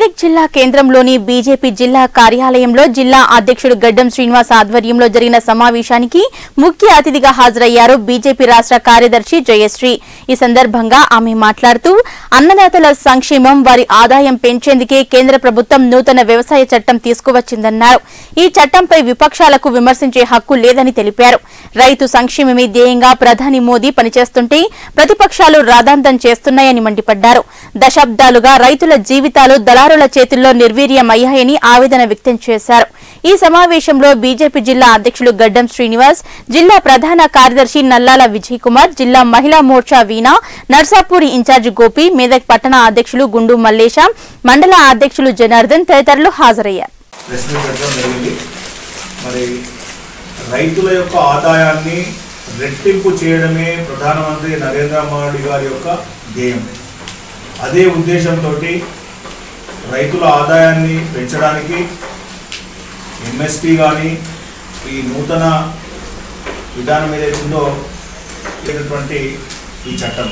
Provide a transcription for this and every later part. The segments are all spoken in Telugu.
మెదక్ జిల్లా కేంద్రంలోని బీజేపీ జిల్లా కార్యాలయంలో జిల్లా అధ్యక్షుడు గడ్డం శ్రీనివాస్ ఆధ్వర్యంలో జరిగిన సమావేశానికి ముఖ్య అతిథిగా హాజరయ్యారు బీజేపీ రాష్ట్ర కార్యదర్శి జయశ్రీ ఈ సందర్భంగా ఆమె మాట్లాడుతూ అన్నదాతల సంక్షేమం వారి ఆదాయం పెంచేందుకే కేంద్ర ప్రభుత్వం నూతన వ్యవసాయ చట్టం తీసుకువచ్చిందన్నారు ఈ చట్టంపై విపక్షాలకు విమర్శించే హక్కు లేదని తెలిపారు రైతు సంక్షేమమే ధ్యేయంగా ప్రధాని మోదీ పనిచేస్తుంటే ప్రతిపక్షాలు రాదాంతం చేస్తున్నాయని మండిపడ్డారు దశాబ్దాలుగా రైతుల జీవితాలు దళారుల చేతుల్లో నిర్వీర్యమయ్యాయని ఆవేదన వ్యక్తం చేశారు ఈ సమావేశంలో బీజేపీ జిల్లా అధ్యక్షులు గడ్డం శ్రీనివాస్ జిల్లా ప్రధాన కార్యదర్శి నల్లాల విజయ్ కుమార్ జిల్లా మహిళా మోర్చా వీణా నర్సాపూరి ఇన్ఛార్జి గోపి మేదక్ పట్టణ అధ్యక్షులు గుండు మల్లేశ మండల అధ్యక్షులు జనార్దన్ తదితరులు హాజరయ్యారు ప్రెస్ మీట్ పెట్టడం జరిగింది మరి రైతుల యొక్క ఆదాయాన్ని రెట్టింపు చేయడమే ప్రధానమంత్రి నరేంద్ర మోడీ గారి యొక్క ధ్యేయం అదే ఉద్దేశంతో రైతుల ఆదాయాన్ని పెంచడానికి ఎంఎస్పి కానీ ఈ నూతన విధానం ఏదైతే ఉందో లేనటువంటి ఈ చట్టం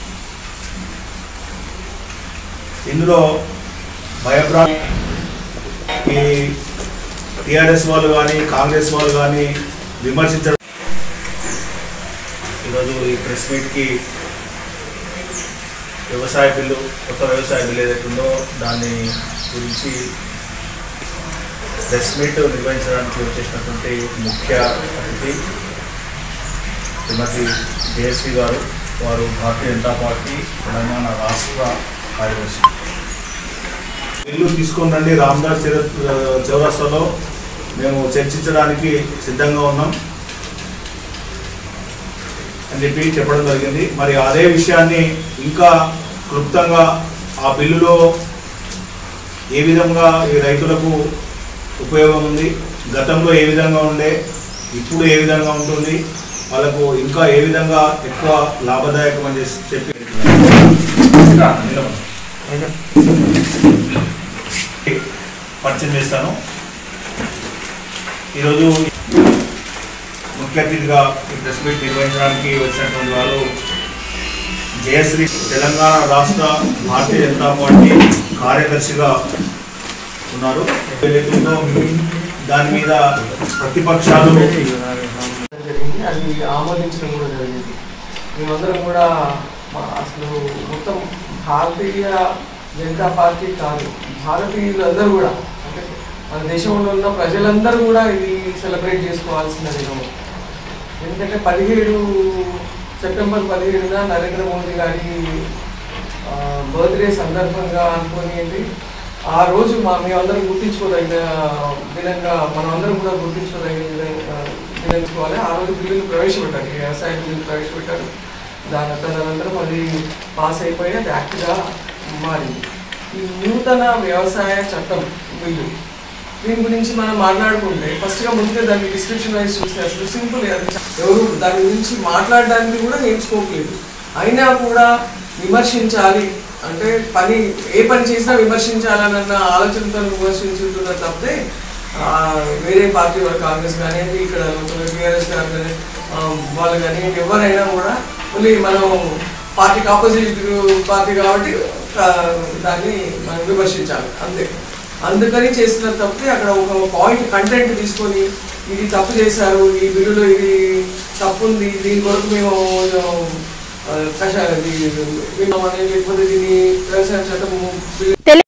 ఇందులో భయప్రా ఈ టిఆర్ఎస్ వాళ్ళు కానీ కాంగ్రెస్ వాళ్ళు కానీ విమర్శించడం ఈరోజు ఈ ప్రెస్ మీట్కి వ్యవసాయ బిల్లు కొత్త వ్యవసాయ బిల్లు ఏదైతే ఉందో దాన్ని గురించి ప్రెస్ మీట్ నిర్వహించడానికి వచ్చేసినటువంటి ముఖ్య అతిథి శ్రీమతి జయశ్రీ గారు వారు భారతీయ జనతా పార్టీ తెలంగాణ రాష్ట్ర కార్యదర్శి ఇల్లు తీసుకొని రండి రామ్దాస్ చౌర- చౌరస్తాలో మేము చర్చించడానికి సిద్ధంగా ఉన్నాం అని చెప్పి చెప్పడం జరిగింది మరి అదే విషయాన్ని ఇంకా క్లుప్తంగా ఆ బిల్లులో ఏ విధంగా ఈ రైతులకు ఉపయోగం ఉంది గతంలో ఏ విధంగా ఉండే ఇప్పుడు ఏ విధంగా ఉంటుంది వాళ్ళకు ఇంకా ఏ విధంగా ఎక్కువ లాభదాయకం అని చేసి చెప్పి పరిచయం చేస్తాను ఈరోజు ముఖ్య అతిథిగా ఈ ప్రెస్ మీట్ నిర్వహించడానికి వచ్చినటువంటి వారు జయశ్రీ తెలంగాణ రాష్ట్ర భారతీయ జనతా పార్టీ కార్యదర్శిగా ఉన్నారు ఏదైతుందో దాని మీద ప్రతిపక్షాలు జరిగింది అది ఆమోదించడం కూడా జరిగింది మేమందరం కూడా మా- అసలు మొత్తం భారతీయ జనతా పార్టీ కాదు భారతీయులందరూ కూడా అంటే మన దేశంలో ఉన్న ప్రజలందరూ కూడా ఇది సెలబ్రేట్ చేసుకోవాల్సిన దినం ఎందుకంటే పదిహేడు సెప్టెంబర్ పదిహేడున నరేంద్ర మోదీ గారి బర్త్డే సందర్భంగా అనుకునేది ఆ రోజు మా మేమందరం గుర్తించుకోదగిన విధంగా మనం అందరం కూడా గుర్తించుకోదగిన విధంగా విధించుకోవాలి ఆ రోజు బిల్లులు ప్రవేశపెట్టారు ఈ వ్యవసాయ బిల్లులు ప్రవేశపెట్టారు దాని తదనంతరం అది పాస్ అయిపోయి అది యాక్ట్గా మారింది ఈ నూతన వ్యవసాయ చట్టం బిల్లు దీని గురించి మనం మాట్లాడుకుంటే ఫస్ట్గా ముందుగా దాన్ని డిస్క్రిప్షన్ వైజ్ చూస్తే అసలు సింపుల్ అది చ- ఎవరు దాని గురించి మాట్లాడడానికి కూడా నేర్చుకోవట్లేదు అయినా కూడా విమర్శించాలి అంటే పని ఏ పని చేసినా విమర్శించాలన్న ఆలోచనతో విమర్శించుతున్నారు తప్పితే ఆ, వేరే పార్టీ వాళ్ళు కాంగ్రెస్ కానివ్వండి ఇక్కడ టీఆర్ఎస్ కానీ ఆ, వాళ్ళు కానీ ఎవరైనా కూడా ఓన్లీ మనం పార్టీకి ఆపోజిట్ పార్టీ కాబట్టి ఆ, దాన్ని మనం విమర్శించాలి అంతే అందుకని చేస్తున్నారు తప్పితే అక్కడ ఒక పాయింట్ కంటెంట్ తీసుకొని ఇది తప్పు చేశారు ఈ బిల్లులో ఇది తప్పు ఉంది దీని కొరకు మేము ఆ, కషాయం ఇది విన్నామని లేకపోతే దీన్ని వ్యవసాయ చట్టం బిల్లు